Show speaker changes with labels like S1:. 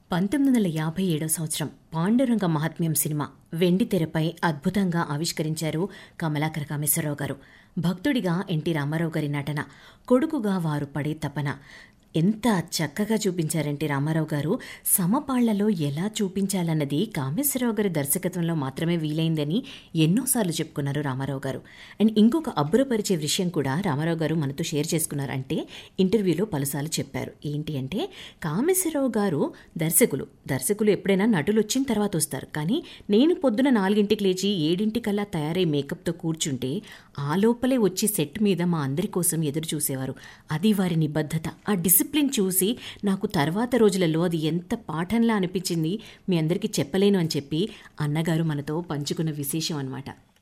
S1: పంతొమ్మిది వందల యాభై ఏడవ సంవత్సరం పాండురంగ మహాత్మ్యం సినిమా వెండి తెరపై అద్భుతంగా ఆవిష్కరించారు కమలాకర కామేశ్వరరావు గారు భక్తుడిగా ఎన్టీ రామారావు గారి నటన కొడుకుగా వారు పడే తపన ఎంత చక్కగా చూపించారంటే రామారావు గారు సమపాళ్లలో ఎలా చూపించాలన్నది కామేశ్వరరావు గారి దర్శకత్వంలో మాత్రమే వీలైందని ఎన్నోసార్లు చెప్పుకున్నారు రామారావు గారు అండ్ ఇంకొక అబ్బురపరిచే విషయం కూడా రామారావు గారు మనతో షేర్ చేసుకున్నారు అంటే ఇంటర్వ్యూలో పలుసార్లు చెప్పారు ఏంటి అంటే కామేశ్వరరావు గారు దర్శకులు దర్శకులు ఎప్పుడైనా నటులు వచ్చిన తర్వాత వస్తారు కానీ నేను పొద్దున నాలుగింటికి లేచి ఏడింటికల్లా తయారై మేకప్తో కూర్చుంటే ఆ లోపలే వచ్చి సెట్ మీద మా అందరి కోసం ఎదురు చూసేవారు అది వారి నిబద్ధత ఆ డిసిప్లిన్ చూసి నాకు తర్వాత రోజులలో అది ఎంత పాఠంలా అనిపించింది మీ అందరికీ చెప్పలేను అని చెప్పి అన్నగారు మనతో పంచుకున్న విశేషం అనమాట